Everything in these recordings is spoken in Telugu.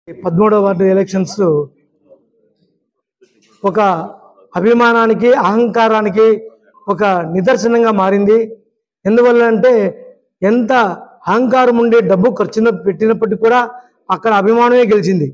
పదమూడవ వార్డు ఎలక్షన్స్ ఒక అభిమానానికి అహంకారానికి ఒక నిదర్శనంగా మారింది ఎందువల్ల అంటే ఎంత అహంకారం ఉండి డబ్బు ఖర్చు పెట్టినప్పటికీ కూడా అక్కడ అభిమానమే గెలిచింది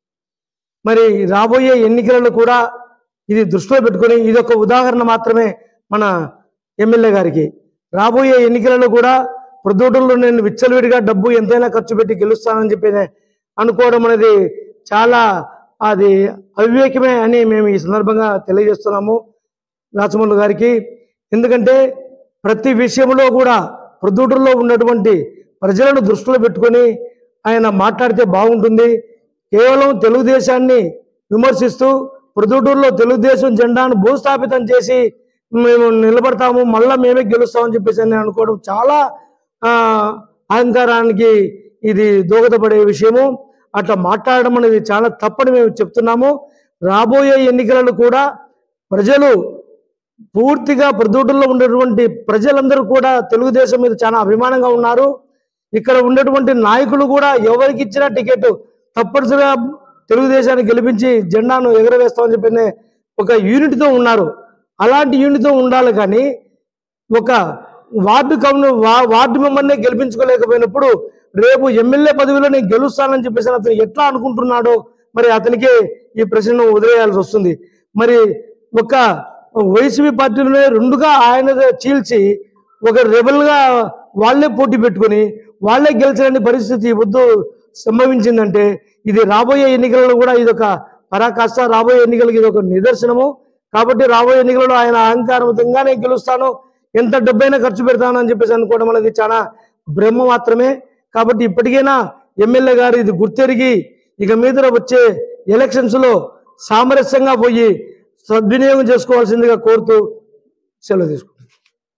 మరి రాబోయే ఎన్నికలలో కూడా ఇది దృష్టిలో పెట్టుకొని ఇది ఒక ఉదాహరణ మాత్రమే మన ఎమ్మెల్యే గారికి రాబోయే ఎన్నికలలో కూడా ప్రొద్దుటూరులో నేను విచ్చలవిడిగా డబ్బు ఎంతైనా ఖర్చు పెట్టి గెలుస్తానని చెప్పి అనుకోవడం అనేది చాలా అది అవివేకమే అని మేము ఈ సందర్భంగా తెలియజేస్తున్నాము రాచమల్లు గారికి ఎందుకంటే ప్రతి విషయంలో కూడా ప్రొద్దుటూరులో ఉన్నటువంటి ప్రజలను దృష్టిలో పెట్టుకొని ఆయన మాట్లాడితే బాగుంటుంది కేవలం తెలుగుదేశాన్ని విమర్శిస్తూ ప్రొద్దుటూరులో తెలుగుదేశం జెండాను భూస్థాపితం చేసి మేము నిలబడతాము మళ్ళా మేమే గెలుస్తామని చెప్పేసి నేను అనుకోవడం చాలా ఆ, అహంకారానికి ఇది దోహదపడే విషయము అట్లా మాట్లాడడం అనేది చాలా తప్పని మేము చెప్తున్నాము రాబోయే ఎన్నికలలో కూడా ప్రజలు పూర్తిగా ప్రదూటంలో ఉన్నటువంటి ప్రజలందరూ కూడా తెలుగుదేశం మీద చాలా అభిమానంగా ఉన్నారు ఇక్కడ ఉన్నటువంటి నాయకులు కూడా ఎవరికి ఇచ్చినా టికెట్ తప్పనిసరిగా తెలుగుదేశాన్ని గెలిపించి జెండాను ఎగరవేస్తామని చెప్పిన ఒక యూనిట్తో ఉన్నారు అలాంటి యూనిట్తో ఉండాలి కానీ ఒక వార్డు కౌను వా- వార్డు మెంబర్నే గెలిపించుకోలేకపోయినప్పుడు రేపు ఎమ్మెల్యే పదవిలో నేను గెలుస్తానని చెప్పేసి అతను ఎట్లా అనుకుంటున్నాడో మరి అతనికే ఈ ప్రశ్నను వదిలేయాల్సి వస్తుంది మరి ఒక వైసీపీ పార్టీలోనే రెండుగా ఆయన చీల్చి ఒక రెబల్గా వాళ్ళే పోటీ పెట్టుకొని వాళ్ళే గెలిచలేని పరిస్థితి వద్దు సంభవించిందంటే ఇది రాబోయే ఎన్నికలలో కూడా ఇది ఒక పరాకాష్ట రాబోయే ఎన్నికలకి ఇది ఒక నిదర్శనము కాబట్టి రాబోయే ఎన్నికలలో ఆయన అహంకారవంతంగానే గెలుస్తాను ఎంత డబ్బైనా ఖర్చు పెడతాను అని చెప్పేసి అనుకోవడం అనేది చాలా బ్రహ్మ మాత్రమే కాబట్టి ఇప్పటికైనా ఎమ్మెల్యే గారు ఇది గుర్తెరిగి ఇక మీద వచ్చే ఎలక్షన్స్ లో సామరస్యంగా పోయి సద్వినియోగం చేసుకోవాల్సిందిగా కోరుతూ సెలవు తీసుకుంటాను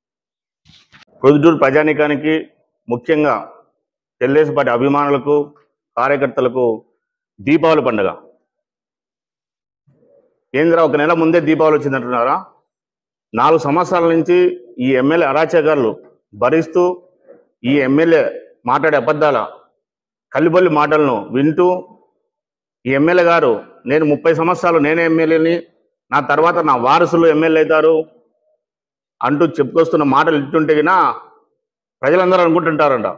ప్రొద్దుటూరు ప్రజానీకానికి ముఖ్యంగా తెలుగుదేశం పార్టీ అభిమానులకు కార్యకర్తలకు దీపావళి పండుగ ఏంద్రా ఒక నెల ముందే దీపావళి వచ్చిందంటున్నారా నాలుగు సంవత్సరాల నుంచి ఈ ఎమ్మెల్యే అరాచకాలు భరిస్తూ ఈ ఎమ్మెల్యే మాట్లాడే అబద్ధాల కల్లిబొల్లి మాటలను వింటూ ఈ ఎమ్మెల్యే గారు నేను ముప్పై సంవత్సరాలు నేనే ఎమ్మెల్యేని నా తర్వాత నా వారసులు ఎమ్మెల్యే అవుతారు అంటూ చెప్పుకొస్తున్న మాటలు ఇట్టుంటే గినా ప్రజలందరూ అనుకుంటుంటారంట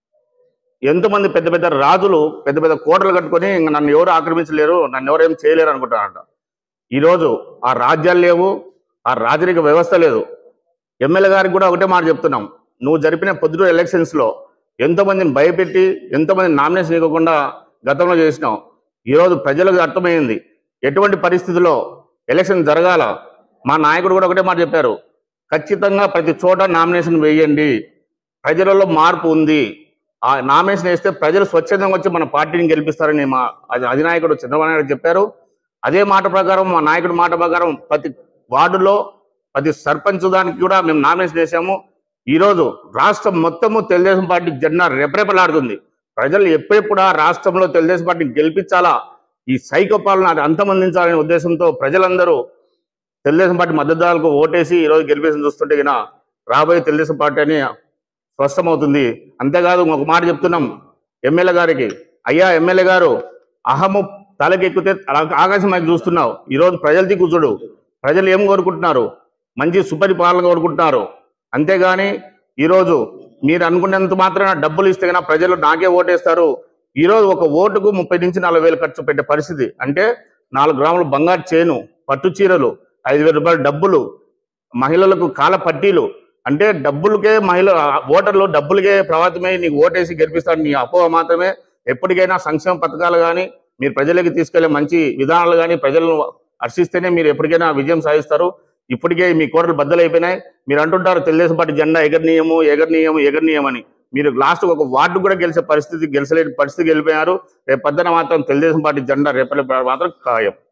ఎంతమంది పెద్ద పెద్ద రాజులు పెద్ద పెద్ద కోటలు కట్టుకొని ఇంక నన్ను ఎవరు ఆక్రమించలేరు నన్ను ఎవరు ఏం చేయలేరు అనుకుంటారంట ఈరోజు ఆ రాజ్యాలు లేవు ఆ రాజరిక వ్యవస్థ లేదు ఎమ్మెల్యే గారికి కూడా ఒకటే మాట చెప్తున్నాం నువ్వు జరిపిన పొద్దుటూ ఎలక్షన్స్లో ఎంతోమందిని భయపెట్టి ఎంతోమంది నామినేషన్ ఇవ్వకుండా గతంలో చేసినావు ఈరోజు ప్రజలకు అర్థమైంది ఎటువంటి పరిస్థితుల్లో ఎలక్షన్ జరగాల మా నాయకుడు కూడా ఒకటే మాట చెప్పారు ఖచ్చితంగా ప్రతి చోట నామినేషన్ వేయండి ప్రజలలో మార్పు ఉంది ఆ నామినేషన్ వేస్తే ప్రజలు స్వచ్ఛందంగా వచ్చి మన పార్టీని గెలిపిస్తారని మా అధి- అధినాయకుడు చంద్రబాబు నాయుడు చెప్పారు అదే మాట ప్రకారం మా నాయకుడి మాట ప్రకారం ప్రతి వార్డులో ప్రతి సర్పంచ్ దానికి కూడా మేము నామినేషన్ వేసాము ఈరోజు రాష్ట్రం మొత్తము తెలుగుదేశం పార్టీ జెండా రెపరెపలాడుతుంది ప్రజలు ఎప్పుడెప్పుడు ఆ రాష్ట్రంలో తెలుగుదేశం పార్టీని గెలిపించాలా ఈ సైకో పాలన అంతమందించాలనే ఉద్దేశంతో ప్రజలందరూ తెలుగుదేశం పార్టీ మద్దతుదారులకు ఓటేసి ఈరోజు గెలిపేసి చూస్తుంటే గిన రాబోయే తెలుగుదేశం పార్టీ అని స్పష్టమవుతుంది అంతేకాదు ఒక మాట చెప్తున్నాం ఎమ్మెల్యే గారికి అయ్యా ఎమ్మెల్యే గారు అహము తలకెక్కితే ఆ- ఆకాశం వైపు చూస్తున్నావు ఈరోజు ప్రజలది కూర్చోడు ప్రజలు ఏం కోరుకుంటున్నారు మంచి సుపరిపాలన కోరుకుంటున్నారు అంతేగాని ఈరోజు మీరు అనుకున్నంత మాత్రాన డబ్బులు ఇస్తే కన్నా ప్రజలు నాకే ఓటేస్తారు ఈరోజు ఒక ఓటుకు ముప్పై నుంచి నలభై వేలు ఖర్చు పెట్టే పరిస్థితి అంటే నాలుగు గ్రాములు బంగారు చేను పట్టు చీరలు ఐదు వేల రూపాయల డబ్బులు మహిళలకు కాల పట్టీలు అంటే డబ్బులకే మహిళ ఓటర్లు డబ్బులకే ప్రభావితమై నీకు ఓటేసి గెలిపిస్తాడు నీ అపోహ మాత్రమే ఎప్పటికైనా సంక్షేమ పథకాలు కానీ మీరు ప్రజలకి తీసుకెళ్లే మంచి విధానాలు కానీ ప్రజలను హర్షిస్తేనే మీరు ఎప్పటికైనా విజయం సాధిస్తారు ఇప్పటికే మీ కోటలు బద్దలైపోయినాయి మీరు అంటుంటారు తెలుగుదేశం పార్టీ జెండా ఎగరనీయము ఎగరనీయము ఎగరనీయమని మీరు లాస్ట్ ఒక వార్డు కూడా గెలిచే పరిస్థితి గెలిచలేని పరిస్థితి గెలిపోయారు రేపు పద్దన మాత్రం తెలుగుదేశం పార్టీ జెండా రేపటి మాత్రం ఖాయం